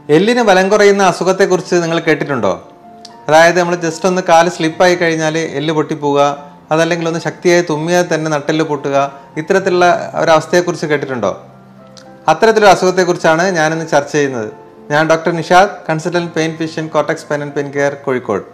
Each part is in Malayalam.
എല്ലിന് ബലം കുറയുന്ന അസുഖത്തെക്കുറിച്ച് നിങ്ങൾ കേട്ടിട്ടുണ്ടോ അതായത് നമ്മൾ ജസ്റ്റ് ഒന്ന് കാല് സ്ലിപ്പായി കഴിഞ്ഞാൽ എല്ല് പൊട്ടിപ്പോവുക അതല്ലെങ്കിൽ ഒന്ന് ശക്തിയായി തുമ്മിയാൽ തന്നെ നട്ടെല്ല് പൊട്ടുക ഇത്തരത്തിലുള്ള ഒരവസ്ഥയെക്കുറിച്ച് കേട്ടിട്ടുണ്ടോ അത്തരത്തിലൊരു അസുഖത്തെക്കുറിച്ചാണ് ഞാനിന്ന് ചർച്ച ചെയ്യുന്നത് ഞാൻ doctor Nishad consultant pain physician cortex pen and pain care Kozhikode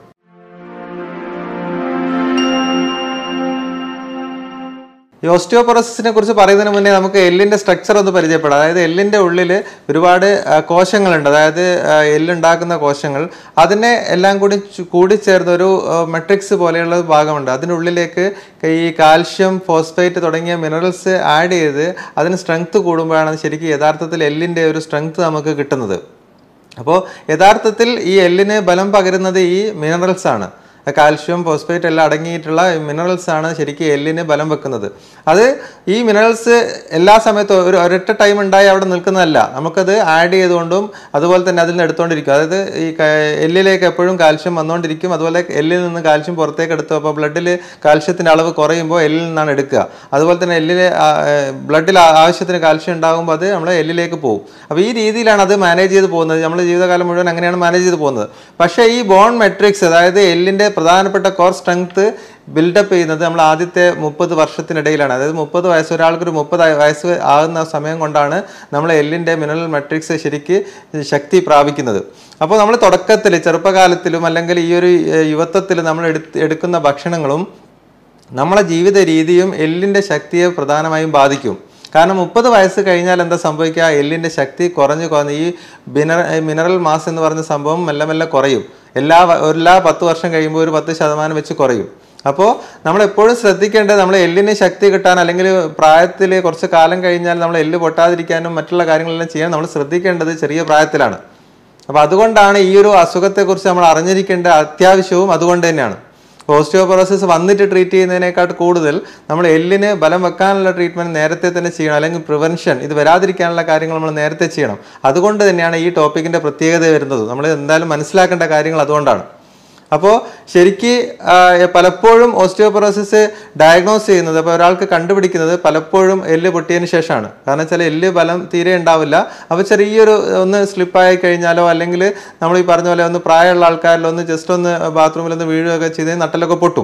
ഈ ഓസ്റ്റിയോപൊറോസിസിനെ കുറിച്ച് പറയുന്നതിന് മുന്നേ നമുക്ക് എല്ലിന്റെ സ്ട്രക്ചർ ഒന്ന് പരിചയപ്പെടാം അതായത് എല്ലിന്റെ ഉള്ളിൽ ഒരുപാട് ആ, കോശങ്ങളുണ്ട് അതായത് ആ, എല്ലുണ്ടാക്കുന്ന കോശങ്ങൾ അതിനെ എല്ലാം കൂടി ചു- കൂടിച്ചേർന്ന ഒരു മെട്രിക്സ് പോലെയുള്ള ഒരു ഭാഗമുണ്ട് അതിനുള്ളിലേക്ക് ഈ കാൽഷ്യം ഫോസ്ഫേറ്റ് തുടങ്ങിയ മിനറൽസ് ആഡ് ചെയ്ത് അതിന് സ്ട്രെങ്ത് കൂടുമ്പോഴാണ് ശരിക്കും യഥാർത്ഥത്തിൽ എല്ലിന്റെ ഒരു സ്ട്രെങ്ത് നമുക്ക് കിട്ടുന്നത് അപ്പോൾ യഥാർത്ഥത്തിൽ ഈ എല്ലിന് ബലം പകരുന്നത് ഈ മിനറൽസ് ആണ് കാൽഷ്യം ഫോസ്ഫേറ്റ് എല്ലാം അടങ്ങിയിട്ടുള്ള മിനറൽസ് ആണ് ശരിക്കും എല്ലിന് ബലം വെക്കുന്നത് അത് ഈ മിനറൽസ് എല്ലാ സമയത്തും ഒരു ഒരൊറ്റ ടൈം ഉണ്ടായി അവിടെ നിൽക്കുന്നതല്ല നമുക്കത് ആഡ് ചെയ്തുകൊണ്ടും അതുപോലെ തന്നെ അതിൽ നിന്ന് എടുത്തുകൊണ്ടിരിക്കും അതായത് ഈ ക- എല്ലിലേക്ക് എപ്പോഴും കാൽഷ്യം വന്നുകൊണ്ടിരിക്കും അതുപോലെ എല്ലിൽ നിന്ന് കാൽഷ്യം പുറത്തേക്ക് എടുത്തു അപ്പോൾ ബ്ലഡിൽ കാൽഷ്യത്തിൻ്റെ അളവ് കുറയുമ്പോൾ എല്ലിൽ നിന്നാണ് എടുക്കുക അതുപോലെ തന്നെ എല്ലിൽ ബ്ലഡിൽ ആവശ്യത്തിന് കാൽഷ്യം ഉണ്ടാകുമ്പോൾ അത് നമ്മളെ എല്ലിലേക്ക് പോകും അപ്പോൾ ഈ രീതിയിലാണ് അത് മാനേജ് ചെയ്ത് പോകുന്നത് നമ്മുടെ ജീവിതകാലം മുഴുവൻ അങ്ങനെയാണ് മാനേജ് ചെയ്ത് പോകുന്നത് പക്ഷേ ഈ ബോൺ മെട്രിക്സ് അതായത് എല്ലിൻ്റെ പ്രധാനപ്പെട്ട കോർ സ്ട്രെങ്ത് ബിൽഡപ്പ് ചെയ്യുന്നത് നമ്മൾ ആദ്യത്തെ മുപ്പത് വർഷത്തിനിടയിലാണ് അതായത് മുപ്പത് വയസ്സ് ഒരാൾക്കൊരു മുപ്പത് വയസ്സ് ആകുന്ന സമയം കൊണ്ടാണ് നമ്മൾ എല്ലിൻ്റെ മിനറൽ മെട്രിക്സ് ശരിക്ക് ശക്തി പ്രാപിക്കുന്നത് അപ്പോൾ നമ്മൾ തുടക്കത്തിൽ ചെറുപ്പകാലത്തിലും അല്ലെങ്കിൽ ഈ ഒരു ഏഹ്, യുവത്വത്തിൽ നമ്മൾ എടുത്ത് എടുക്കുന്ന ഭക്ഷണങ്ങളും നമ്മളെ ജീവിത രീതിയും എല്ലിൻ്റെ ശക്തിയെ പ്രധാനമായും ബാധിക്കും കാരണം മുപ്പത് വയസ്സ് കഴിഞ്ഞാൽ എന്താ സംഭവിക്കുക എല്ലിൻ്റെ ശക്തി കുറഞ്ഞു കുറഞ്ഞ് ഈ മിനറ മിനറൽ മാസ് എന്ന് പറഞ്ഞ സംഭവം മെല്ലെ മെല്ലെ കുറയും എല്ലാ വ- എല്ലാ പത്ത് വർഷം കഴിയുമ്പോൾ ഒരു പത്ത് ശതമാനം വെച്ച് കുറയും അപ്പോൾ നമ്മൾ എപ്പോഴും ശ്രദ്ധിക്കേണ്ടത് നമ്മൾ എല്ലിന് ശക്തി കിട്ടാൻ അല്ലെങ്കിൽ പ്രായത്തിൽ കുറച്ച് കാലം കഴിഞ്ഞാൽ നമ്മൾ എല്ല് പൊട്ടാതിരിക്കാനും മറ്റുള്ള കാര്യങ്ങളെല്ലാം ചെയ്യാൻ നമ്മൾ ശ്രദ്ധിക്കേണ്ടത് ചെറിയ പ്രായത്തിലാണ് അപ്പോൾ അതുകൊണ്ടാണ് ഈ ഒരു അസുഖത്തെക്കുറിച്ച് നമ്മൾ അറിഞ്ഞിരിക്കേണ്ട അത്യാവശ്യവും അതുകൊണ്ട് തന്നെയാണ് ഓസ്റ്റിയോപൊറോസിസ് വന്നിട്ട് ട്രീറ്റ് ചെയ്യുന്നതിനേക്കാൾ കൂടുതൽ നമ്മൾ എല്ലിന് ബലം വെക്കാനുള്ള ട്രീറ്റ്മെന്റ് നേരത്തെ തന്നെ ചെയ്യണം അല്ലെങ്കിൽ പ്രിവെൻഷൻ ഇത് വരാതിരിക്കാനുള്ള കാര്യങ്ങൾ നമ്മൾ നേരത്തെ ചെയ്യണം അതുകൊണ്ട് തന്നെയാണ് ഈ ടോപ്പിക്കിന്റെ പ്രത്യേകത വരുന്നത് നമ്മൾ എന്തായാലും മനസ്സിലാക്കേണ്ട കാര്യങ്ങൾ അതുകൊണ്ടാണ് അപ്പോൾ ശരിക്ക് ആ, പലപ്പോഴും ഓസ്റ്റിയോപൊറോസിസ് ഡയഗ്നോസ് ചെയ്യുന്നത് അപ്പോൾ ഒരാൾക്ക് കണ്ടുപിടിക്കുന്നത് പലപ്പോഴും എല്ല് പൊട്ടിയതിന് ശേഷമാണ് കാരണം വെച്ചാൽ എല്ല് ബലം തീരെ ഉണ്ടാവില്ല അപ്പോൾ ചെറിയൊരു ഒന്ന് സ്ലിപ്പായി കഴിഞ്ഞാലോ അല്ലെങ്കിൽ നമ്മൾ ഈ പറഞ്ഞ പോലെ ഒന്ന് പ്രായമുള്ള ആൾക്കാരിലൊന്ന് ഒന്ന് ജസ്റ്റ് ഒന്ന് ബാത്റൂമിൽ ഒന്ന് വീഴുകയൊക്കെ ചെയ്ത് നട്ടലൊക്കെ പൊട്ടും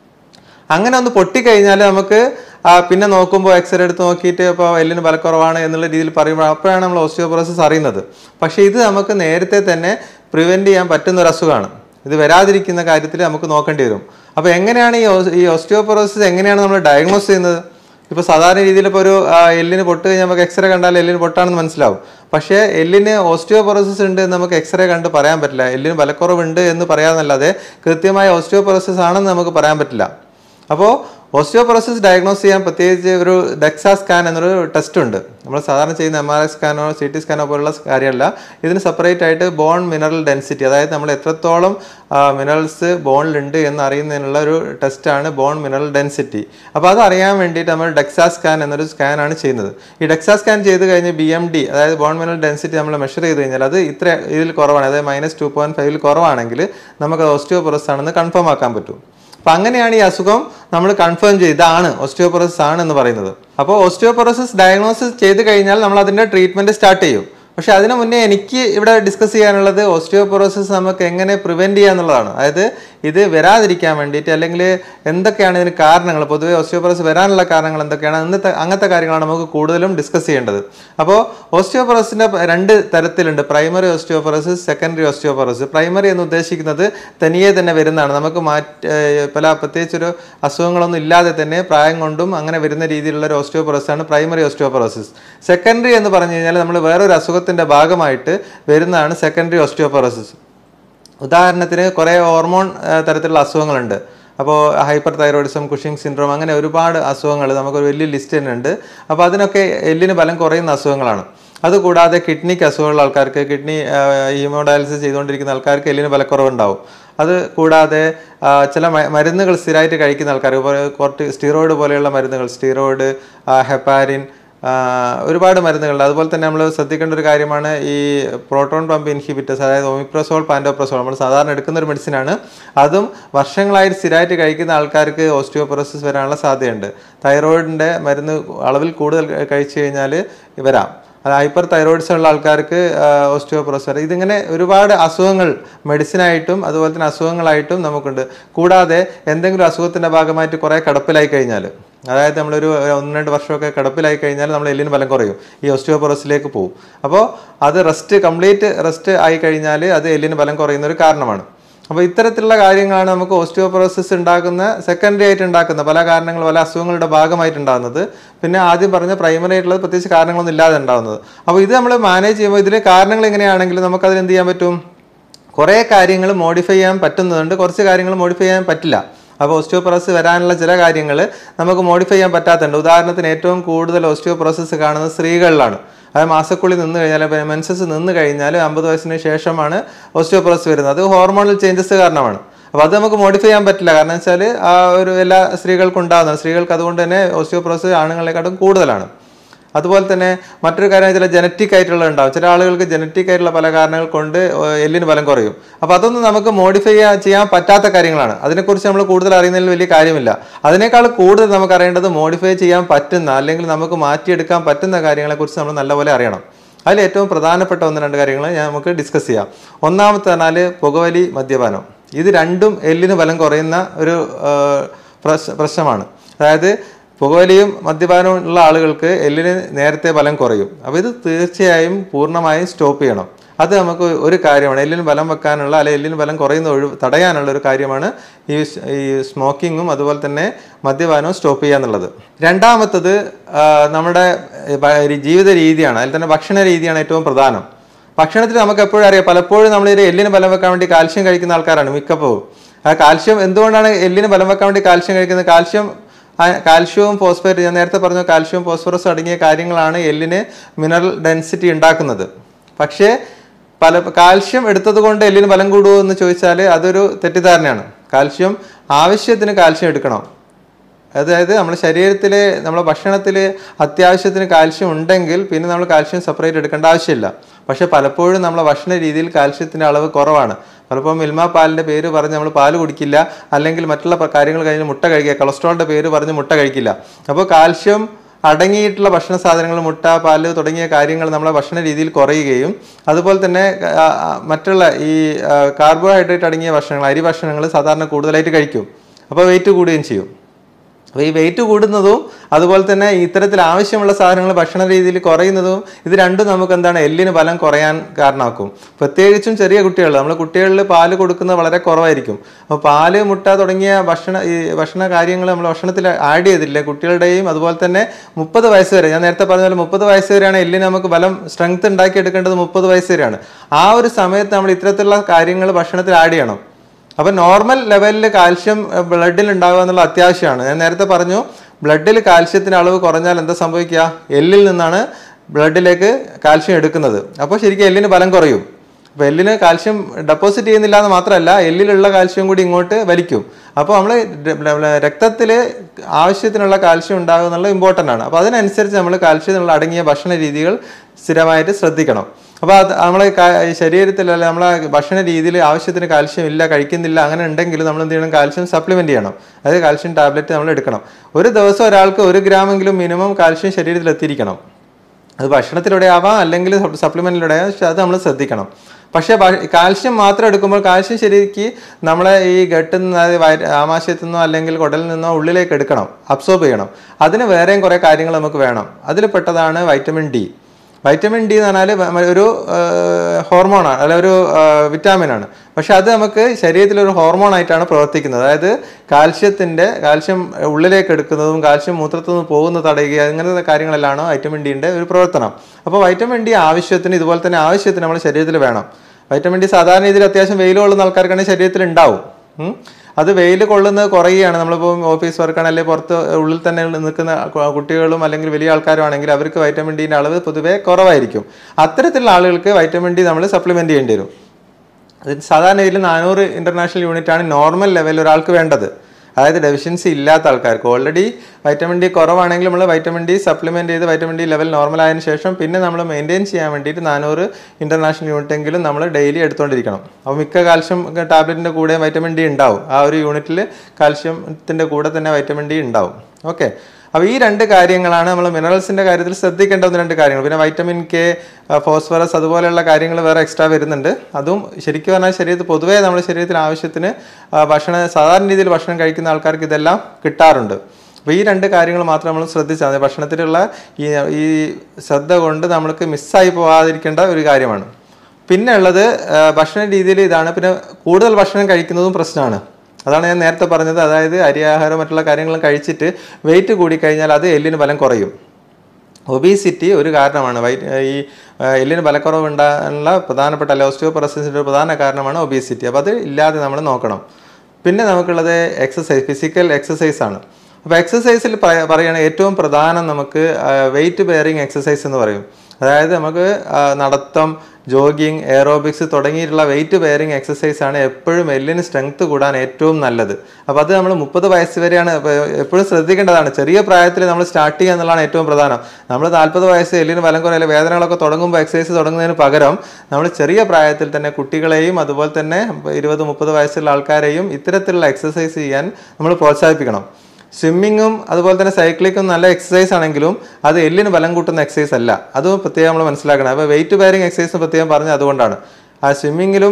അങ്ങനെ ഒന്ന് പൊട്ടിക്കഴിഞ്ഞാൽ നമുക്ക് ആ, പിന്നെ നോക്കുമ്പോൾ എക്സ്റേ എടുത്ത് നോക്കിയിട്ട് ഇപ്പോൾ എല്ലിന് ബലക്കുറവാണ് എന്നുള്ള രീതിയിൽ പറയുമ്പോൾ അപ്പോഴാണ് നമ്മൾ ഓസ്റ്റിയോപൊറോസിസ് അറിയുന്നത് പക്ഷേ ഇത് നമുക്ക് നേരത്തെ തന്നെ പ്രിവെൻറ്റ് ചെയ്യാൻ പറ്റുന്ന ഒരു അസുഖമാണ് ഇത് വരാതിരിക്കുന്ന കാര്യത്തിൽ നമുക്ക് നോക്കേണ്ടി വരും അപ്പോൾ എങ്ങനെയാണ് ഈ ഓസ്- ഈ ഓസ്റ്റിയോപൊറോസിസ് എങ്ങനെയാണ് നമ്മൾ ഡയഗ്നോസ് ചെയ്യുന്നത് ഇപ്പോൾ സാധാരണ രീതിയിൽ ഇപ്പോൾ ഒരു ആ, എല്ലിന് പൊട്ട് കഴിഞ്ഞാൽ നമുക്ക് എക്സ്റേ കണ്ടാൽ എല്ലിന് പൊട്ടാണെന്ന് മനസ്സിലാവും പക്ഷേ എല്ലിന് ഓസ്റ്റിയോപൊറോസിസ് ഉണ്ട് എന്ന് നമുക്ക് എക്സ്റേ കണ്ട് പറയാൻ പറ്റില്ല എല്ലിന് ബലക്കുറവുണ്ട് എന്ന് പറയാമെന്നല്ലാതെ കൃത്യമായ ഓസ്റ്റിയോപൊറോസിസ് ആണെന്ന് നമുക്ക് പറയാൻ പറ്റില്ല അപ്പോൾ ഓസ്റ്റിയോപൊറോസിസ് ഡയഗ്നോസ് ചെയ്യാൻ പ്രത്യേകിച്ച് ഒരു ഡെക്സാ സ്കാൻ എന്നൊരു ടെസ്റ്റ് ഉണ്ട് നമ്മൾ സാധാരണ ചെയ്യുന്ന എം ആർ ഐ സ്കാനോ സി ടി സ്കാനോ പോലുള്ള കാര്യമല്ല ഇതിന് സെപ്പറേറ്റ് ആയിട്ട് ബോൺ മിനറൽ ഡെൻസിറ്റി അതായത് നമ്മൾ എത്രത്തോളം മിനറൽസ് ബോണിലുണ്ട് എന്ന് അറിയുന്നതിനുള്ള ഒരു ടെസ്റ്റാണ് ബോൺ മിനറൽ ഡെൻസിറ്റി അപ്പോൾ അത് അറിയാൻ വേണ്ടിയിട്ട് നമ്മൾ ഡെക്സാ സ്കാൻ എന്നൊരു സ്കാനാണ് ചെയ്യുന്നത് ഈ ഡെക്സാ സ്കാൻ ചെയ്ത് കഴിഞ്ഞ് ബി എം ഡി അതായത് ബോൺ മിനറൽ ഡെൻസിറ്റി നമ്മൾ മെഷർ ചെയ്ത് കഴിഞ്ഞാൽ അത് ഇത്ര ഇതിൽ കുറവാണ് അതായത് മൈനസ് ടു പോയിന്റ് ഫൈവിൽ കുറവാണെങ്കിൽ നമുക്ക് ഓസ്റ്റിയോപൊറസ് ആണെന്ന് കൺഫേം ആക്കാൻ പറ്റും അപ്പൊ അങ്ങനെയാണ് ഈ അസുഖം നമ്മൾ കൺഫേം ചെയ്ത് ഇതാണ് ഓസ്റ്റിയോപൊറോസിസ് ആണ് എന്ന് പറയുന്നത് അപ്പോൾ ഓസ്റ്റിയോപൊറോസിസ് ഡയഗ്നോസിസ് ചെയ്ത് കഴിഞ്ഞാൽ നമ്മൾ അതിന്റെ ട്രീറ്റ്മെന്റ് സ്റ്റാർട്ട് ചെയ്യും പക്ഷെ അതിനു മുന്നേ എനിക്ക് ഇവിടെ ഡിസ്കസ് ചെയ്യാനുള്ളത് ഓസ്റ്റിയോപൊറോസിസ് നമുക്ക് എങ്ങനെ പ്രിവെന്റ് ചെയ്യുക എന്നുള്ളതാണ് അതായത് ഇത് വരാതിരിക്കാൻ വേണ്ടിയിട്ട് അല്ലെങ്കിൽ എന്തൊക്കെയാണ് ഇതിന് കാരണങ്ങൾ പൊതുവെ ഓസ്റ്റിയോപൊറോസിസ് വരാനുള്ള കാരണങ്ങൾ എന്തൊക്കെയാണ് ഇന്നത്തെ അങ്ങനത്തെ കാര്യങ്ങളാണ് നമുക്ക് കൂടുതലും ഡിസ്കസ് ചെയ്യേണ്ടത് അപ്പോൾ ഓസ്റ്റിയോപൊറോസിന്റെ രണ്ട് തരത്തിലുണ്ട് primary osteoporosis secondary osteoporosis primary എന്ന് ഉദ്ദേശിക്കുന്നത് തനിയെ തന്നെ വരുന്നതാണ് നമുക്ക് മാറ്റ് ഏഹ് പല പ്രത്യേകിച്ചൊരു അസുഖങ്ങളൊന്നും ഇല്ലാതെ തന്നെ പ്രായം കൊണ്ടും അങ്ങനെ വരുന്ന രീതിയിലുള്ള ഒരു ഓസ്റ്റിയോപൊറോസിസ് ആണ് പ്രൈമറി ഓസ്റ്റിയോപൊറോസിസ് സെക്കൻഡറി എന്ന് പറഞ്ഞു കഴിഞ്ഞാൽ നമ്മൾ വേറൊരു അസുഖത്തിന്റെ ഭാഗമായിട്ട് വരുന്നതാണ് സെക്കൻഡറി ഓസ്റ്റിയോപൊറോസിസ് ഉദാഹരണത്തിന് കുറേ ഹോർമോൺ ആ, തരത്തിലുള്ള അസുഖങ്ങളുണ്ട് അപ്പോൾ ഹൈപ്പർ തൈറോയിഡിസം കുഷിംഗ് സിൻഡ്രോം അങ്ങനെ ഒരുപാട് അസുഖങ്ങൾ നമുക്കൊരു വലിയ ലിസ്റ്റ് തന്നെ ഉണ്ട് അപ്പോൾ അതിനൊക്കെ എല്ലിന് ബലം കുറയുന്ന അസുഖങ്ങളാണ് അതുകൂടാതെ കിഡ്നിക്ക് അസുഖമുള്ള ആൾക്കാർക്ക് കിഡ്നി ഹീമോഡയാലിസിസ് ചെയ്തുകൊണ്ടിരിക്കുന്ന ആൾക്കാർക്ക് എല്ലിന് ബലക്കുറവുണ്ടാവും അത് കൂടാതെ ആ, ചില മ- മരുന്നുകൾ സ്ഥിരമായിട്ട് കഴിക്കുന്ന ആൾക്കാർ കുറച്ച് സ്റ്റീറോയിഡ് പോലെയുള്ള മരുന്നുകൾ സ്റ്റീറോയിഡ് ഹെപ്പാരിൻ ആ, ഒരുപാട് മരുന്നുകളുണ്ട് അതുപോലെ തന്നെ നമ്മൾ ശ്രദ്ധിക്കേണ്ട ഒരു കാര്യമാണ് ഈ പ്രോട്ടോൺ പമ്പ് ഇൻഹിബിറ്റേഴ്സ് അതായത് ഒമിപ്രസോൾ പാൻഡോപ്രസോൾ നമ്മൾ സാധാരണ എടുക്കുന്ന ഒരു മെഡിസിനാണ് അതും വർഷങ്ങളായിട്ട് സ്ഥിരമായിട്ട് കഴിക്കുന്ന ആൾക്കാർക്ക് ഓസ്റ്റിയോപൊറോസിസ് വരാനുള്ള സാധ്യതയുണ്ട് തൈറോയിഡിൻ്റെ മരുന്ന് അളവിൽ കൂടുതൽ കഴിച്ചു കഴിഞ്ഞാൽ വരാം അത് ഹൈപ്പർ തൈറോയിഡ്സ് ഉള്ള ആൾക്കാർക്ക് ഓസ്റ്റിയോപ്രോസ് ഇതിങ്ങനെ ഒരുപാട് അസുഖങ്ങൾ മെഡിസിനായിട്ടും അതുപോലെ തന്നെ അസുഖങ്ങളായിട്ടും നമുക്കുണ്ട് കൂടാതെ എന്തെങ്കിലും അസുഖത്തിന്റെ ഭാഗമായിട്ട് കുറേ കിടപ്പിലായി കഴിഞ്ഞാൽ അതായത് നമ്മളൊരു ഒന്ന് രണ്ട് വർഷമൊക്കെ കിടപ്പിലായി കഴിഞ്ഞാൽ നമ്മൾ എല്ലിന് ബലം കുറയും ഈ ഓസ്റ്റിയോപൊറോസിലേക്ക് പോകും അപ്പോൾ അത് റെസ്റ്റ് കംപ്ലീറ്റ് റെസ്റ്റ് ആയി കഴിഞ്ഞാൽ അത് എല്ലിന് ബലം കുറയുന്ന ഒരു കാരണമാണ് അപ്പോൾ ഇത്തരത്തിലുള്ള കാര്യങ്ങളാണ് നമുക്ക് ഓസ്റ്റിയോപൊറോസിസ് ഉണ്ടാക്കുന്ന സെക്കൻഡറി ആയിട്ട് ഉണ്ടാക്കുന്ന പല കാരണങ്ങൾ പല അസുഖങ്ങളുടെ ഭാഗമായിട്ട് ഉണ്ടാകുന്നത് പിന്നെ ആദ്യം പറഞ്ഞ പ്രൈമറി ആയിട്ടുള്ളത് പ്രത്യേകിച്ച് കാരണങ്ങളൊന്നും ഇല്ലാതെ ഉണ്ടാകുന്നത് അപ്പോൾ ഇത് നമ്മൾ മാനേജ് ചെയ്യുമ്പോൾ ഇതിൽ കാരണങ്ങൾ എങ്ങനെയാണെങ്കിലും നമുക്ക് അതിന് എന്ത് ചെയ്യാൻ പറ്റും കുറേ കാര്യങ്ങൾ മോഡിഫൈ ചെയ്യാൻ പറ്റുന്നതുണ്ട് കുറച്ച് കാര്യങ്ങൾ മോഡിഫൈ ചെയ്യാൻ പറ്റില്ല അപ്പോൾ ഓസ്റ്റിയോപൊറോസിസ് വരാനുള്ള ചില കാര്യങ്ങൾ നമുക്ക് മോഡിഫൈ ചെയ്യാൻ പറ്റാത്തുണ്ട് ഉദാഹരണത്തിന് ഏറ്റവും കൂടുതൽ ഓസ്റ്റിയോപൊറോസിസ് കാണുന്നത് സ്ത്രീകളിലാണ് അതായത് മാസക്കുള്ളി നിന്ന് കഴിഞ്ഞാൽ മെൻസസ് നിന്ന് കഴിഞ്ഞാൽ അമ്പത് വയസ്സിന് ശേഷമാണ് ഓസ്റ്റിയോപൊറോസിസ് വരുന്നത് അത് ഹോർമോണൽ ചേഞ്ചസ് കാരണമാണ് അപ്പോൾ അത് നമുക്ക് മോഡിഫൈ ചെയ്യാൻ പറ്റില്ല കാരണം വെച്ചാൽ ആ ഒരു എല്ലാ സ്ത്രീകൾക്കും ഉണ്ടാകുന്നത് സ്ത്രീകൾക്ക് അതുകൊണ്ട് തന്നെ ഓസ്റ്റിയോപൊറോസിസ് ആണുങ്ങളെക്കാട്ടും കൂടുതലാണ് അതുപോലെ തന്നെ മറ്റൊരു കാര്യം ചില ജനറ്റിക് ആയിട്ടുള്ള ഉണ്ടാവും ചില ആളുകൾക്ക് ജനറ്റിക് ആയിട്ടുള്ള പല കാരണങ്ങൾ കൊണ്ട് എല്ലിന് ബലം കുറയും അപ്പോൾ അതൊന്നും നമുക്ക് മോഡിഫൈ ചെയ്യാൻ പറ്റാത്ത കാര്യങ്ങളാണ് അതിനെക്കുറിച്ച് നമ്മൾ കൂടുതൽ അറിയുന്നതിൽ വലിയ കാര്യമില്ല അതിനേക്കാൾ കൂടുതൽ നമുക്ക് അറിയേണ്ടത് മോഡിഫൈ ചെയ്യാൻ പറ്റുന്ന അല്ലെങ്കിൽ നമുക്ക് മാറ്റിയെടുക്കാൻ പറ്റുന്ന കാര്യങ്ങളെക്കുറിച്ച് നമ്മൾ നല്ലപോലെ അറിയണം അതിൽ ഏറ്റവും പ്രധാനപ്പെട്ട ഒന്ന് രണ്ട് കാര്യങ്ങൾ ഞാൻ നമുക്ക് ഡിസ്കസ് ചെയ്യാം ഒന്നാമത്തെ പറഞ്ഞാൽ പുകവലി മദ്യപാനം ഇത് രണ്ടും എല്ലിന് ബലം കുറയുന്ന ഒരു ആ, പ്രശ്- പ്രശ്നമാണ് അതായത് പുകവലിയും മദ്യപാനവും ഉള്ള ആളുകൾക്ക് എല്ലിന് നേരത്തെ ബലം കുറയും അപ്പോൾ ഇത് തീർച്ചയായും പൂർണ്ണമായും സ്റ്റോപ്പ് ചെയ്യണം അത് നമുക്ക് ഒരു കാര്യമാണ് എല്ലിന് ബലം വെക്കാനുള്ള അല്ലെങ്കിൽ എല്ലിന് ബലം കുറയുന്ന ഒഴിവ് തടയാനുള്ള ഒരു കാര്യമാണ് ഈ സ്- ഈ സ്മോക്കിങ്ങും അതുപോലെ തന്നെ മദ്യപാനവും സ്റ്റോപ്പ് ചെയ്യുക എന്നുള്ളത് രണ്ടാമത്തത് ആ, നമ്മുടെ ഏ, ബ- ഒരു ജീവിത രീതിയാണ് അതിൽ തന്നെ ഭക്ഷണ രീതിയാണ് ഏറ്റവും പ്രധാനം ഭക്ഷണത്തിൽ നമുക്ക് എപ്പോഴും അറിയാം പലപ്പോഴും നമ്മൾ ഈ എല്ലിന് ബലം വെക്കാൻ വേണ്ടി കാൽഷ്യം കഴിക്കുന്ന ആൾക്കാരാണ് മിക്കപ്പോഴും ആ കാൽഷ്യം എന്തുകൊണ്ടാണ് എല്ലിന് ബലം വെക്കാൻ വേണ്ടി കാൽഷ്യം കഴിക്കുന്നത് കാൽഷ്യം ആ കാൽഷ്യവും ഫോസ്ഫേറ്റ് ഞാൻ നേരത്തെ പറഞ്ഞു കാൽഷ്യവും ഫോസ്ഫറസും അടങ്ങിയ കാര്യങ്ങളാണ് എല്ലിന് മിനറൽ ഡെൻസിറ്റി ഉണ്ടാക്കുന്നത് പക്ഷേ പല കാൽഷ്യം എടുത്തത് കൊണ്ട് എല്ലിന് ബലം കൂടുമോ എന്ന് ചോദിച്ചാൽ അതൊരു തെറ്റിദ്ധാരണയാണ് കാൽഷ്യം ആവശ്യത്തിന് കാൽഷ്യം എടുക്കണം അതായത് നമ്മുടെ ശരീരത്തിൽ നമ്മുടെ ഭക്ഷണത്തിൽ അത്യാവശ്യത്തിന് കാൽഷ്യം ഉണ്ടെങ്കിൽ പിന്നെ നമ്മൾ കാൽഷ്യം സെപ്പറേറ്റ് എടുക്കേണ്ട ആവശ്യമില്ല പക്ഷെ പലപ്പോഴും നമ്മളെ ഭക്ഷണ രീതിയിൽ കാൽഷ്യത്തിൻ്റെ അളവ് കുറവാണ് പലപ്പോഴും മിൽമ പാലിൻ്റെ പേര് പറഞ്ഞ് നമ്മൾ പാല് കുടിക്കില്ല അല്ലെങ്കിൽ മറ്റുള്ള പ- കാര്യങ്ങൾ കഴിഞ്ഞ് മുട്ട കഴിക്കുക കൊളസ്ട്രോളിൻ്റെ പേര് പറഞ്ഞ് മുട്ട കഴിക്കില്ല അപ്പോൾ കാൽഷ്യം അടങ്ങിയിട്ടുള്ള ഭക്ഷണ സാധനങ്ങൾ മുട്ട പാല് തുടങ്ങിയ കാര്യങ്ങൾ നമ്മളെ ഭക്ഷണ രീതിയിൽ കുറയുകയും അതുപോലെ തന്നെ ആ, ആ, മറ്റുള്ള ഈ കാർബോഹൈഡ്രേറ്റ് അടങ്ങിയ ഭക്ഷണങ്ങൾ അരി ഭക്ഷണങ്ങൾ സാധാരണ കൂടുതലായിട്ട് കഴിക്കും അപ്പോൾ വെയിറ്റ് കൂടുകയും ചെയ്യും അപ്പോൾ ഈ വെയിറ്റ് കൂടുന്നതും അതുപോലെ തന്നെ ഇത്തരത്തിൽ ആവശ്യമുള്ള സാധനങ്ങൾ ഭക്ഷണ രീതിയിൽ കുറയുന്നതും ഇത് രണ്ടും നമുക്ക് എന്താണ് എല്ലിന് ബലം കുറയാൻ കാരണമാക്കും പ്രത്യേകിച്ചും ചെറിയ കുട്ടികൾ നമ്മൾ കുട്ടികളിൽ പാല് കൊടുക്കുന്നത് വളരെ കുറവായിരിക്കും അപ്പോൾ പാല് മുട്ട തുടങ്ങിയ ഭക്ഷണ ഈ ഭക്ഷണ കാര്യങ്ങൾ നമ്മൾ ഭക്ഷണത്തിൽ ആഡ് ചെയ്തില്ല കുട്ടികളുടെയും അതുപോലെ തന്നെ മുപ്പത് വയസ്സ് വരെ ഞാൻ നേരത്തെ പറഞ്ഞ പോലെ മുപ്പത് വയസ്സ് വരെയാണ് എല്ലിന് നമുക്ക് ബലം സ്ട്രെങ്ത് ഉണ്ടാക്കി എടുക്കേണ്ടത് മുപ്പത് വയസ്സ് വരെയാണ് ആ ഒരു സമയത്ത് നമ്മൾ ഇത്തരത്തിലുള്ള കാര്യങ്ങൾ ഭക്ഷണത്തിൽ ആഡ് ചെയ്യണം അപ്പൊ നോർമൽ ലെവലിൽ കാൽഷ്യം ബ്ലഡിൽ ഉണ്ടാവുക എന്നുള്ള അത്യാവശ്യമാണ് ഞാൻ നേരത്തെ പറഞ്ഞു ബ്ലഡിൽ കാൽഷ്യത്തിന്റെ അളവ് കുറഞ്ഞാൽ എന്താ സംഭവിക്കുക എല്ലിൽ നിന്നാണ് ബ്ലഡിലേക്ക് കാൽഷ്യം എടുക്കുന്നത് അപ്പോൾ ശരിക്കും എല്ലിന് ബലം കുറയും അപ്പോൾ എല്ലിന് കാൽഷ്യം ഡെപ്പോസിറ്റ് ചെയ്യുന്നില്ല എന്ന് മാത്രമല്ല എല്ലിലുള്ള കാൽഷ്യം കൂടി ഇങ്ങോട്ട് വലിക്കും അപ്പോൾ നമ്മൾ രക്തത്തിൽ ആവശ്യത്തിനുള്ള കാൽഷ്യം ഉണ്ടാകുക എന്നുള്ളത് ഇമ്പോർട്ടൻ്റ് ആണ് അപ്പോൾ അതിനനുസരിച്ച് നമ്മൾ കാൽഷ്യത്തിനുള്ള അടങ്ങിയ ഭക്ഷണ രീതികൾ സ്ഥിരമായിട്ട് ശ്രദ്ധിക്കണം അപ്പോൾ അത് നമ്മളെ ശരീരത്തിൽ അല്ല നമ്മളെ ഭക്ഷണ രീതിയിൽ ആവശ്യത്തിന് കാൽഷ്യം ഇല്ല കഴിക്കുന്നില്ല അങ്ങനെ ഉണ്ടെങ്കിൽ നമ്മൾ എന്ത് ചെയ്യണം കാൽഷ്യം സപ്ലിമെന്റ് ചെയ്യണം അതായത് കാൽഷ്യം ടാബ്ലറ്റ് നമ്മൾ എടുക്കണം ഒരു ദിവസം ഒരാൾക്ക് ഒരു ഗ്രാമെങ്കിലും മിനിമം കാൽഷ്യം ശരീരത്തിൽ എത്തിയിരിക്കണം അത് ഭക്ഷണത്തിലൂടെ ആവാം അല്ലെങ്കിൽ സപ്ലിമെന്റിലൂടെ ആവാം പക്ഷെ അത് നമ്മൾ ശ്രദ്ധിക്കണം പക്ഷേ ഭ- കാൽഷ്യം മാത്രം എടുക്കുമ്പോൾ കാൽഷ്യം ശരിക്ക് നമ്മളെ ഈ ഗട്ടിൽ നിന്ന് അതായത് വയറ്റ് ആമാശയത്തു നിന്നോ അല്ലെങ്കിൽ കുടലിൽ നിന്നോ ഉള്ളിലേക്ക് എടുക്കണം അബ്സോർബ് ചെയ്യണം അതിന് വേറെയും കുറേ കാര്യങ്ങൾ നമുക്ക് വേണം അതിൽ പെട്ടതാണ് വൈറ്റമിൻ ഡി വൈറ്റമിൻ ഡി എന്ന് പറഞ്ഞാൽ ഒരു ഹോർമോണാണ് അല്ല ഒരു വിറ്റാമിൻ ആണ് പക്ഷെ അത് നമുക്ക് ശരീരത്തിൽ ഒരു ഹോർമോൺ ആയിട്ടാണ് പ്രവർത്തിക്കുന്നത് അതായത് കാൽഷ്യത്തിന്റെ കാൽഷ്യം ഉള്ളിലേക്ക് എടുക്കുന്നതും കാൽഷ്യം മൂത്രത്തിൽ നിന്ന് പോകുന്നത് തടയുക അങ്ങനത്തെ കാര്യങ്ങളെല്ലാം വൈറ്റമിൻ ഡിന്റെ ഒരു പ്രവർത്തനം അപ്പോൾ വൈറ്റമിൻ ഡി ആവശ്യത്തിന് ഇതുപോലെ തന്നെ ആവശ്യത്തിന് നമ്മുടെ ശരീരത്തിൽ വേണം വൈറ്റമിൻ ഡി സാധാരണ രീതിയിൽ അത്യാവശ്യം വെയിൽ കൊള്ളുന്ന ആൾക്കാർക്കാണെങ്കിൽ ശരീരത്തിൽ ഉണ്ടാവും ഉം. അത് വെയിൽ കൊള്ളുന്നത് കുറയുകയാണ് നമ്മളിപ്പോൾ ഓഫീസ് വർക്കാണ് അല്ലെങ്കിൽ പുറത്ത് ഉള്ളിൽ തന്നെ നിൽക്കുന്ന കു- കുട്ടികളും അല്ലെങ്കിൽ വലിയ ആൾക്കാരും ആണെങ്കിൽ അവർക്ക് വൈറ്റമിൻ ഡിൻ്റെ അളവ് പൊതുവേ കുറവായിരിക്കും അത്തരത്തിലുള്ള ആളുകൾക്ക് വൈറ്റമിൻ ഡി നമ്മൾ സപ്ലിമെന്റ് ചെയ്യേണ്ടി വരും അത് സാധാരണ ഇതിൽ നാനൂറ് ഇന്റർനാഷണൽ യൂണിറ്റ് ആണ് നോർമൽ ലെവൽ ഒരാൾക്ക് വേണ്ടത് അതായത് ഡെഫിഷ്യൻസി ഇല്ലാത്ത ആൾക്കാർക്ക് ഓൾറെഡി വൈറ്റമിൻ ഡി കുറവാണെങ്കിൽ നമ്മൾ വൈറ്റമിൻ ഡി സപ്ലിമെന്റ് ചെയ്ത് വൈറ്റമിൻ ഡി ലെവൽ നോർമൽ ആയതിനു ശേഷം പിന്നെ നമ്മൾ മെയിൻറ്റെയിൻ ചെയ്യാൻ വേണ്ടിയിട്ട് നാനൂറ് ഇന്റർനാഷണൽ യൂണിറ്റ് എങ്കിലും നമ്മൾ ഡെയിലി എടുത്തുകൊണ്ടിരിക്കണം അപ്പോൾ മിക്ക കാൽഷ്യം ടാബ്ലറ്റിന്റെ കൂടെ വൈറ്റമിൻ ഡി ഉണ്ടാവും ആ ഒരു യൂണിറ്റിൽ കാൽഷ്യത്തിന്റെ കൂടെ തന്നെ വൈറ്റമിൻ ഡി ഉണ്ടാവും ഓക്കെ അപ്പോൾ ഈ രണ്ട് കാര്യങ്ങളാണ് നമ്മൾ മിനറൽസിന്റെ കാര്യത്തിൽ ശ്രദ്ധിക്കേണ്ട ഒന്ന് രണ്ട് കാര്യങ്ങൾ പിന്നെ വൈറ്റമിൻ കെ ഫോസ്ഫറസ് അതുപോലെയുള്ള കാര്യങ്ങൾ വേറെ എക്സ്ട്രാ വരുന്നുണ്ട് അതും ശരിക്കും പറഞ്ഞാൽ ശരീരത്തിൽ പൊതുവേ നമ്മുടെ ശരീരത്തിന് ആവശ്യത്തിന് ആ, ഭക്ഷണം സാധാരണ രീതിയിൽ ഭക്ഷണം കഴിക്കുന്ന ആൾക്കാർക്ക് ഇതെല്ലാം കിട്ടാറുണ്ട് അപ്പോൾ ഈ രണ്ട് കാര്യങ്ങൾ മാത്രം നമ്മൾ ശ്രദ്ധിച്ചാൽ മതി ഭക്ഷണത്തിലുള്ള ഈ ഈ ശ്രദ്ധ കൊണ്ട് നമ്മൾക്ക് മിസ്സായി പോകാതിരിക്കേണ്ട ഒരു കാര്യമാണ് പിന്നെ ഉള്ളത് ആ, ഭക്ഷണ രീതിയിൽ ഇതാണ് പിന്നെ കൂടുതൽ ഭക്ഷണം കഴിക്കുന്നതും പ്രശ്നമാണ് അതാണ് ഞാൻ നേരത്തെ പറഞ്ഞത് അതായത് അരിയാഹാരം മറ്റുള്ള കാര്യങ്ങളും കഴിച്ചിട്ട് വെയിറ്റ് കൂടിക്കഴിഞ്ഞാൽ അത് എല്ലിന് ബലം കുറയും ഒബീസിറ്റി ഒരു കാരണമാണ് വൈ ഈ ആ, എല്ലിന് ബലക്കുറവ് ഉണ്ടാകാനുള്ള പ്രധാനപ്പെട്ട അല്ല ഓസ്റ്റിയോപൊറസിൻ്റെ ഒരു പ്രധാന കാരണമാണ് ഒബീസിറ്റി അപ്പോൾ അത് ഇല്ലാതെ നമ്മൾ നോക്കണം പിന്നെ നമുക്കുള്ളത് എക്സസൈസ് ഫിസിക്കൽ എക്സസൈസ് ആണ് അപ്പോൾ എക്സസൈസിൽ പറയുകയാണെങ്കിൽ ഏറ്റവും പ്രധാനം നമുക്ക് വെയിറ്റ് ബെയറിങ് എക്സസൈസ് എന്ന് പറയും അതായത് നമുക്ക് ആ, നടത്തം ജോഗിങ് എയറോബിക്സ് തുടങ്ങിയിട്ടുള്ള വെയിറ്റ് ബെയറിങ് എക്സസൈസ് ആണ് എപ്പോഴും എല്ലിന് സ്ട്രെങ്ത് കൂടാൻ ഏറ്റവും നല്ലത് അപ്പോൾ അത് നമ്മൾ മുപ്പത് വയസ്സ് വരെയാണ് ഇപ്പൊ എപ്പോഴും ശ്രദ്ധിക്കേണ്ടതാണ് ചെറിയ പ്രായത്തിൽ നമ്മൾ സ്റ്റാർട്ട് ചെയ്യുക എന്നുള്ളതാണ് ഏറ്റവും പ്രധാനം നമ്മൾ നാൽപ്പത് വയസ്സ് എല്ലിന് ബലം കുറയില്ല വേദനകളൊക്കെ തുടങ്ങുമ്പോൾ എക്സസൈസ് തുടങ്ങുന്നതിന് പകരം നമ്മൾ ചെറിയ പ്രായത്തിൽ തന്നെ കുട്ടികളെയും അതുപോലെ തന്നെ ഇരുപത് മുപ്പത് വയസ്സുള്ള ആൾക്കാരെയും ഇത്തരത്തിലുള്ള എക്സസൈസ് ചെയ്യാൻ നമ്മൾ പ്രോത്സാഹിപ്പിക്കണം സ്വിമ്മിങ്ങും അതുപോലെ തന്നെ സൈക്ലിങ്ങും നല്ല എക്സസൈസ് ആണെങ്കിലും അത് എല്ലിന് ബലം കൂട്ടുന്ന എക്സസൈസ് അല്ല അത് പ്രത്യേകം നമ്മൾ മനസ്സിലാക്കണം അപ്പോൾ വെയിറ്റ് ബെയറിങ് എക്സസൈസ് പ്രത്യേകം പറഞ്ഞത് അതുകൊണ്ടാണ് ആ സ്വിമ്മിങ്ങിലും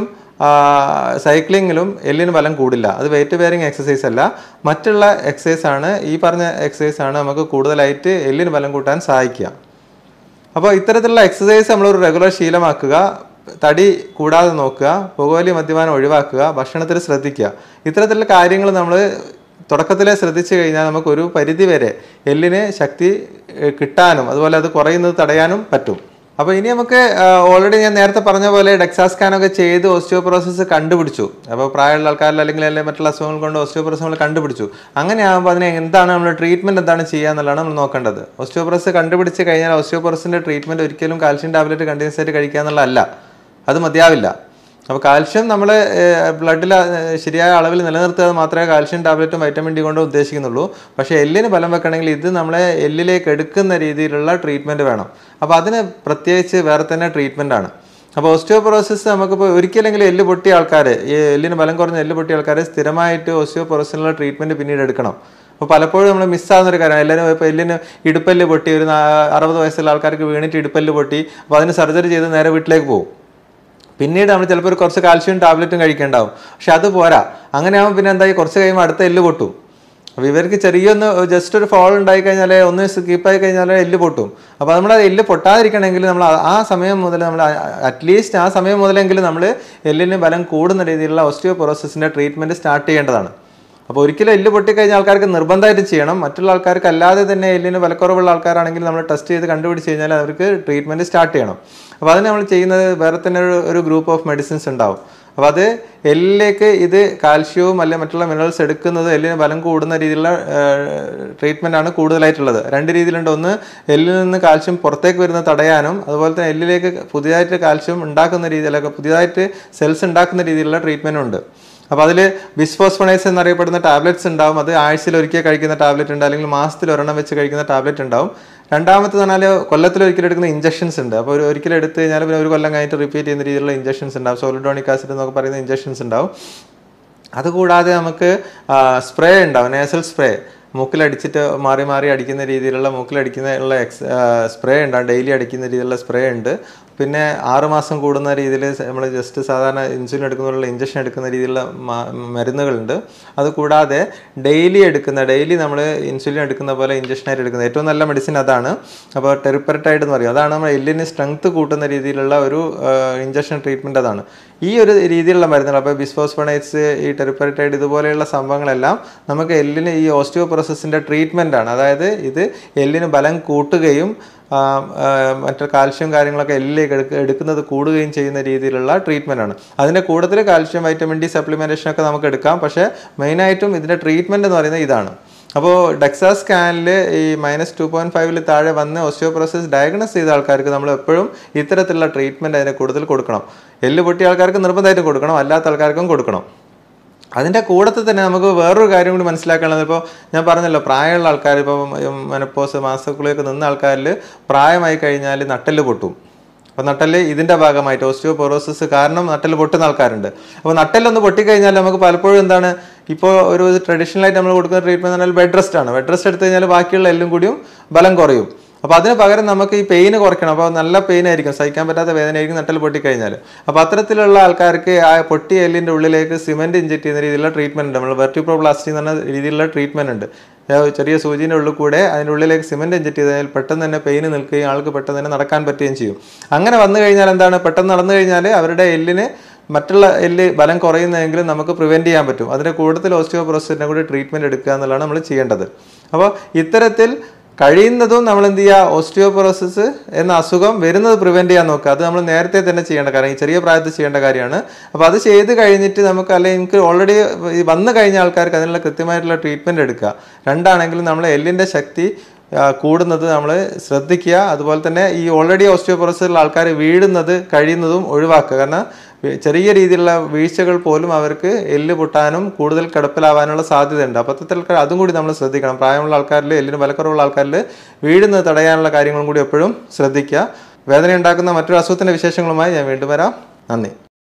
സൈക്ലിങ്ങിലും എല്ലിന് ബലം കൂടില്ല അത് വെയിറ്റ് ബെയറിങ് എക്സസൈസ് അല്ല മറ്റുള്ള എക്സസൈസ് ആണ് ഈ പറഞ്ഞ എക്സസൈസ് ആണ് നമുക്ക് കൂടുതലായിട്ട് എല്ലിന് ബലം കൂട്ടാൻ സഹായിക്കുക അപ്പോൾ ഇത്തരത്തിലുള്ള എക്സസൈസ് നമ്മളൊരു റെഗുലർ ശീലമാക്കുക തടി കൂടാതെ നോക്കുക പുകവലി മദ്യപാനം ഒഴിവാക്കുക ഭക്ഷണത്തിൽ ശ്രദ്ധിക്കുക ഇത്തരത്തിലുള്ള കാര്യങ്ങൾ നമ്മൾ തുടക്കത്തിലെ ശ്രദ്ധിച്ചു കഴിഞ്ഞാൽ നമുക്ക് ഒരു പരിധി വരെ എല്ലിന് ശക്തി ഏഹ്, കിട്ടാനും അതുപോലെ അത് കുറയുന്നത് തടയാനും പറ്റും അപ്പോൾ ഇനി നമുക്ക് ഓൾറെഡി ഞാൻ നേരത്തെ പറഞ്ഞ പോലെ ഡെക്സാ സ്കാനൊക്കെ ചെയ്ത് ഓസ്റ്റിയോപ്രോസസ് കണ്ടുപിടിച്ചു അപ്പോൾ പ്രായമുള്ള ആൾക്കാരിൽ അല്ലെങ്കിൽ അല്ലെങ്കിൽ മറ്റുള്ള അസുഖങ്ങൾ കൊണ്ട് ഓസ്റ്റിയോപ്രോസസ് നമ്മൾ കണ്ടുപിടിച്ചു അങ്ങനെ അതിനെ എന്താണ് നമ്മൾ ട്രീറ്റ്മെന്റ് എന്താണ് ചെയ്യുക എന്നുള്ളതാണ് നമ്മൾ നോക്കേണ്ടത് ഓസ്റ്റിയോപ്രോസസ് കണ്ടുപിടിച്ച് കഴിഞ്ഞാൽ ഓസ്റ്റിയോപ്രോസിന്റെ ട്രീറ്റ്മെന്റ് ഒരിക്കലും കാൽഷ്യം ടാബ്ലറ്റ് കണ്ടിന്യൂസ് ആയിട്ട് കഴിക്കുക എന്നുള്ളതല്ല അത് മതിയാവില്ല അപ്പോൾ കാൽഷ്യം നമ്മൾ ബ്ലഡിൽ ശരിയായ അളവിൽ നിലനിർത്തുക മാത്രമേ കാൽഷ്യം ടാബ്ലറ്റും വൈറ്റമിൻ ഡി കൊണ്ട് ഉദ്ദേശിക്കുന്നുള്ളൂ പക്ഷേ എല്ലിന് ബലം വെക്കണമെങ്കിൽ ഇത് നമ്മളെ എല്ലിലേക്ക് എടുക്കുന്ന രീതിയിലുള്ള ട്രീറ്റ്മെൻറ്റ് വേണം അപ്പോൾ അതിന് പ്രത്യേകിച്ച് വേറെ തന്നെ ട്രീറ്റ്മെൻ്റ് ആണ് അപ്പോൾ ഓസ്റ്റിയോപൊറോസിസ് നമുക്കിപ്പോൾ ഒരിക്കലെങ്കിലും എല്ല് പൊട്ടിയ ആൾക്കാർ ഈ എല്ലിന് ബലം കുറഞ്ഞ എല്ല് പൊട്ടിയ ആൾക്കാർ സ്ഥിരമായിട്ട് ഓസ്റ്റിയോപൊറോസിനുള്ള ട്രീറ്റ്മെൻറ്റ് പിന്നീട് എടുക്കണം അപ്പോൾ പലപ്പോഴും നമ്മൾ മിസ്സാകുന്ന ഒരു കാര്യം എല്ലാവരും ഇപ്പോൾ എല്ലിന് ഇടുപ്പല്ല് പൊട്ടി ഒരു നാ- അറുപത് വയസ്സുള്ള ആൾക്കാർക്ക് വീണിട്ട് ഇടുപ്പല്ല് പൊട്ടി അപ്പോൾ അതിന് സർജറി ചെയ്ത് നേരെ വീട്ടിലേക്ക് പോകും പിന്നീട് നമ്മൾ ചിലപ്പോൾ ഒരു കുറച്ച് കാൽഷ്യം ടാബ്ലറ്റും കഴിക്കേണ്ടാവും പക്ഷെ അത് പോരാ അങ്ങനെയാകുമ്പോൾ പിന്നെ എന്തായി കുറച്ച് കഴിയുമ്പോൾ അടുത്ത എല്ല് പൊട്ടും അപ്പോൾ ഇവർക്ക് ചെറിയൊന്ന് ജസ്റ്റ് ഒരു ഫോൾ ഉണ്ടായി കഴിഞ്ഞാൽ ഒന്ന് സ്കിപ്പായി കഴിഞ്ഞാൽ എല്ല് പൊട്ടും അപ്പോൾ നമ്മൾ ആ എല്ല് പൊട്ടാതിരിക്കണമെങ്കിൽ നമ്മൾ ആ- ആ സമയം മുതൽ നമ്മൾ അറ്റ്ലീസ്റ്റ് ആ സമയം മുതലെങ്കിലും നമ്മൾ എല്ലിന് ബലം കൂടുന്ന രീതിയിലുള്ള ഓസ്റ്റിയോപൊറോസിസിൻ്റെ ട്രീറ്റ്മെൻറ്റ് സ്റ്റാർട്ട് ചെയ്യേണ്ടതാണ് അപ്പോൾ ഒരിക്കലും എല്ല് പൊട്ടിക്കഴിഞ്ഞാൽ ആൾക്കാർക്ക് നിർബന്ധമായിട്ട് ചെയ്യണം മറ്റുള്ള ആൾക്കാർക്ക് അല്ലാതെ തന്നെ എല്ലിന് വിലക്കുറവുള്ള ആൾക്കാരാണെങ്കിൽ നമ്മൾ ടെസ്റ്റ് ചെയ്ത് കണ്ടുപിടിച്ച് കഴിഞ്ഞാൽ അവർക്ക് ട്രീറ്റ്മെൻറ്റ് സ്റ്റാർട്ട് ചെയ്യണം അപ്പോൾ അതിന് നമ്മൾ ചെയ്യുന്നത് വേറെ തന്നെ ഒരു ഒരു ഗ്രൂപ്പ് ഓഫ് മെഡിസിൻസ് ഉണ്ടാവും അപ്പോൾ അത് എല്ലിലേക്ക് ഇത് കാൽഷ്യവും അല്ലെങ്കിൽ മറ്റുള്ള മിനറൽസ് എടുക്കുന്നത് എല്ലിന് ബലം കൂടുന്ന രീതിയിലുള്ള ട്രീറ്റ്മെൻ്റ് ആണ് കൂടുതലായിട്ടുള്ളത് രണ്ട് രീതിയിലുണ്ട് ഒന്ന് എല്ലിൽ നിന്ന് കാൽഷ്യം പുറത്തേക്ക് വരുന്നത് തടയാനും അതുപോലെ തന്നെ എല്ലിലേക്ക് പുതിയതായിട്ട് കാൽഷ്യം ഉണ്ടാക്കുന്ന രീതിയിലൊക്കെ പുതിയതായിട്ട് സെൽസ് ഉണ്ടാക്കുന്ന രീതിയിലുള്ള ട്രീറ്റ്മെൻറ്റും ഉണ്ട് അപ്പോൾ അതിൽ ബിസ്ഫോസ്ഫണൈസ് എന്നറിയപ്പെടുന്ന ടാബ്ലറ്റ്സ് ഉണ്ടാവും അത് ആഴ്ചയിൽ ഒരിക്കൽ കഴിക്കുന്ന ടാബ്ലറ്റ് ഉണ്ട് അല്ലെങ്കിൽ മാസത്തിൽ ഒരെണ്ണം വെച്ച് കഴിക്കുന്ന ടാബ്ലറ്റ് ഉണ്ടാവും രണ്ടാമത്തെ പറഞ്ഞാൽ കൊല്ലത്തിൽ ഒരിക്കൽ എടുക്കുന്ന ഇഞ്ചക്ഷൻസ് ഉണ്ട് അപ്പോൾ ഒരു ഒരിക്കൽ എടുത്തു കഴിഞ്ഞാൽ പിന്നെ ഒരു കൊല്ലം കഴിഞ്ഞിട്ട് റിപ്പീറ്റ് ചെയ്യുന്ന രീതിയിലുള്ള ഇഞ്ചക്ഷൻസ് ഉണ്ടാവും സോളിഡോണിക് ആസിഡ് എന്നൊക്കെ പറയുന്ന ഇഞ്ചക്ഷൻസ് ഉണ്ടാവും അതുകൂടാതെ നമുക്ക് സ്പ്രേ ഉണ്ടാവും നേസൽ സ്പ്രേ മൂക്കിലടിച്ചിട്ട് മാറി മാറി അടിക്കുന്ന രീതിയിലുള്ള മൂക്കിലടിക്കുന്ന ഉള്ള എക്സ് സ്പ്രേ ഉണ്ടാവും ഡെയിലി അടിക്കുന്ന രീതിയിലുള്ള സ്പ്രേ ഉണ്ട് പിന്നെ ആറുമാസം കൂടുന്ന രീതിയിൽ നമ്മൾ ജസ്റ്റ് സാധാരണ ഇൻസുലിൻ എടുക്കുന്നതിലുള്ള ഇഞ്ചക്ഷൻ എടുക്കുന്ന രീതിയിലുള്ള മ- മരുന്നുകളുണ്ട് അതുകൂടാതെ ഡെയിലി എടുക്കുന്ന ഡെയിലി നമ്മൾ ഇൻസുലിൻ എടുക്കുന്ന പോലെ ഇഞ്ചക്ഷനായിട്ട് എടുക്കുന്നത് ഏറ്റവും നല്ല മെഡിസിൻ അതാണ് അപ്പോൾ ടെറിപ്പററ്റൈഡ് എന്ന് പറയും അതാണ് നമ്മൾ എല്ലിന് സ്ട്രെങ്ത് കൂട്ടുന്ന രീതിയിലുള്ള ഒരു ഇഞ്ചക്ഷൻ ട്രീറ്റ്മെൻറ്റ് അതാണ് ഈ ഒരു രീതിയിലുള്ള മരുന്നുകൾ അപ്പോൾ ബിസ്ഫോസ്ഫണൈറ്റ്സ് ഈ ടെറിപ്പററ്റൈഡ് ഇതുപോലെയുള്ള സംഭവങ്ങളെല്ലാം നമുക്ക് എല്ലിന് ഈ ഓസ്റ്റിയോപ്രോസസിൻ്റെ ട്രീറ്റ്മെൻ്റ് ആണ് അതായത് ഇത് എല്ലിന് ബലം കൂട്ടുകയും ആ, ആ, മറ്റു കാൽഷ്യം കാര്യങ്ങളൊക്കെ എല്ലിലേക്ക് എടുക്ക എടുക്കുന്നത് കൂടുകയും ചെയ്യുന്ന രീതിയിലുള്ള ട്രീറ്റ്മെൻ്റ് ആണ് അതിൻ്റെ കൂട്ടത്തിൽ കാൽഷ്യം വൈറ്റമിൻ ഡി സപ്ലിമെൻറ്റേഷൻ ഒക്കെ നമുക്ക് എടുക്കാം പക്ഷേ മെയിനായിട്ടും ഇതിൻ്റെ ട്രീറ്റ്മെൻറ്റ് എന്ന് പറയുന്നത് ഇതാണ് അപ്പോൾ ഡെക്സാ സ്കാനിൽ ഈ മൈനസ് ടു പോയിന്റ് ഫൈവിൽ താഴെ വന്ന് ഓസ്റ്റിയോപ്രോസസ് ഡയഗ്നോസ് ചെയ്ത ആൾക്കാർക്ക് നമ്മൾ എപ്പോഴും ഇത്തരത്തിലുള്ള ട്രീറ്റ്മെൻറ്റ് അതിന് കൂടുതൽ കൊടുക്കണം എല്ല് പൊട്ടിയ ആൾക്കാർക്ക് നിർബന്ധമായിട്ടും കൊടുക്കണം അല്ലാത്ത ആൾക്കാർക്കും കൊടുക്കണം അതിൻ്റെ കൂടത്തിൽ തന്നെ നമുക്ക് വേറൊരു കാര്യം കൂടി മനസ്സിലാക്കാനുള്ളത് ഇപ്പോൾ ഞാൻ പറഞ്ഞല്ലോ പ്രായമുള്ള ആൾക്കാർ ഇപ്പോൾ മെനപ്പോസ് മാസക്കുളിയൊക്കെ നിന്ന ആൾക്കാരിൽ പ്രായമായി കഴിഞ്ഞാൽ നട്ടെല്ല് പൊട്ടും അപ്പോൾ നട്ടെല്ല് ഇതിൻ്റെ ഭാഗമായിട്ട് ഓസ്റ്റിയോപൊറോസിസ് കാരണം നട്ടെല്ല് പൊട്ടുന്ന ആൾക്കാരുണ്ട് അപ്പോൾ നട്ടെല്ലൊന്ന് പൊട്ടിക്കഴിഞ്ഞാൽ നമുക്ക് പലപ്പോഴും എന്താണ് ഇപ്പോൾ ഒരു ട്രഡീഷണൽ ആയിട്ട് നമ്മൾ കൊടുക്കുന്ന ട്രീറ്റ്മെന്റ് എന്ന് പറഞ്ഞാൽ ബെഡ് റെസ്റ്റ് ആണ് ബെഡ് റെസ്റ്റ് എടുത്തു കഴിഞ്ഞാൽ ബാക്കിയുള്ള എല്ലും കൂടിയും ബലം കുറയും അപ്പോൾ അതിന് പകരം നമുക്ക് ഈ പെയിൻ കുറയ്ക്കണം അപ്പോൾ നല്ല പെയിൻ ആയിരിക്കും സഹിക്കാൻ പറ്റാത്ത വേദനയായിരിക്കും നട്ടൽ പൊട്ടിക്കഴിഞ്ഞാൽ അപ്പോൾ അത്തരത്തിലുള്ള ആൾക്കാർക്ക് ആ പൊട്ടിയ എല്ലിൻ്റെ ഉള്ളിലേക്ക് സിമെന്റ് ഇഞ്ചെക്ട് ചെയ്യുന്ന രീതിയിലുള്ള ട്രീറ്റ്മെന്റ് ഉണ്ട് നമ്മൾ വെർട്ടിപ്രോപ്ലാസ്റ്റി എന്ന് പറഞ്ഞ രീതിയിലുള്ള ട്രീറ്റ്മെന്റ് ഉണ്ട് ആ ചെറിയ സൂചിൻ്റെ ഉള്ളിൽ കൂടെ അതിൻ്റെ ഉള്ളിലേക്ക് സിമെന്റ് ഇഞ്ചെക്ട് ചെയ്ത് കഴിഞ്ഞാൽ പെട്ടെന്ന് തന്നെ പെയിൻ നിൽക്കുകയും ആൾക്ക് പെട്ടെന്ന് തന്നെ നടക്കാൻ പറ്റുകയും ചെയ്യും അങ്ങനെ വന്നു കഴിഞ്ഞാൽ എന്താണ് പെട്ടെന്ന് നടന്നു കഴിഞ്ഞാൽ അവരുടെ എല്ലിന് മറ്റുള്ള എല്ല് ബലം കുറയുന്നതെങ്കിലും നമുക്ക് പ്രിവെൻറ്റ് ചെയ്യാൻ പറ്റും അതിൻ്റെ കൂടുതൽ ഓസ്റ്റിയോപ്രോസിനെ കൂടി ട്രീറ്റ്മെൻറ്റ് എടുക്കുക എന്നുള്ളതാണ് നമ്മൾ ചെയ്യേണ്ടത് അപ്പോൾ ഇത്തരത്തിൽ കഴിയുന്നതും നമ്മൾ എന്ത് ചെയ്യുക ഓസ്റ്റിയോപൊറോസിസ് എന്ന അസുഖം വരുന്നത് പ്രിവെൻറ്റ് ചെയ്യാൻ നോക്കുക അത് നമ്മൾ നേരത്തെ തന്നെ ചെയ്യേണ്ട കാര്യം ഈ ചെറിയ പ്രായത്തിൽ ചെയ്യേണ്ട കാര്യമാണ് അപ്പോൾ അത് ചെയ്ത് കഴിഞ്ഞിട്ട് നമുക്ക് അല്ലെങ്കിൽ എനിക്ക് ഓൾറെഡി വന്നു കഴിഞ്ഞ ആൾക്കാർക്ക് അതിനുള്ള കൃത്യമായിട്ടുള്ള ട്രീറ്റ്മെൻറ്റ് എടുക്കുക രണ്ടാണെങ്കിലും നമ്മൾ എല്ലിൻ്റെ ശക്തി ആ, കൂടുന്നത് നമ്മൾ ശ്രദ്ധിക്കുക അതുപോലെ തന്നെ ഈ ഓൾറെഡി ഓസ്റ്റിയോപൊറോസിലുള്ള ആൾക്കാർ വീഴുന്നത് കഴിയുന്നതും ഒഴിവാക്കുക കാരണം വി- ചെറിയ രീതിയിലുള്ള വീഴ്ചകൾ പോലും അവർക്ക് എല്ല് പൊട്ടാനും കൂടുതൽ കിടപ്പിലാവാനുള്ള സാധ്യതയുണ്ട് അപ്പോൾ അത്തരത്തിൽ അതും കൂടി നമ്മൾ ശ്രദ്ധിക്കണം പ്രായമുള്ള ആൾക്കാരിൽ എല്ലിന് ബലക്കുറവുള്ള ആൾക്കാരിൽ വീഴുന്നത് തടയാനുള്ള കാര്യങ്ങളും കൂടി എപ്പോഴും ശ്രദ്ധിക്കുക വേദന ഉണ്ടാക്കുന്ന മറ്റൊരു അസുഖത്തിൻ്റെ വിശേഷങ്ങളുമായി ഞാൻ വീണ്ടും വരാം നന്ദി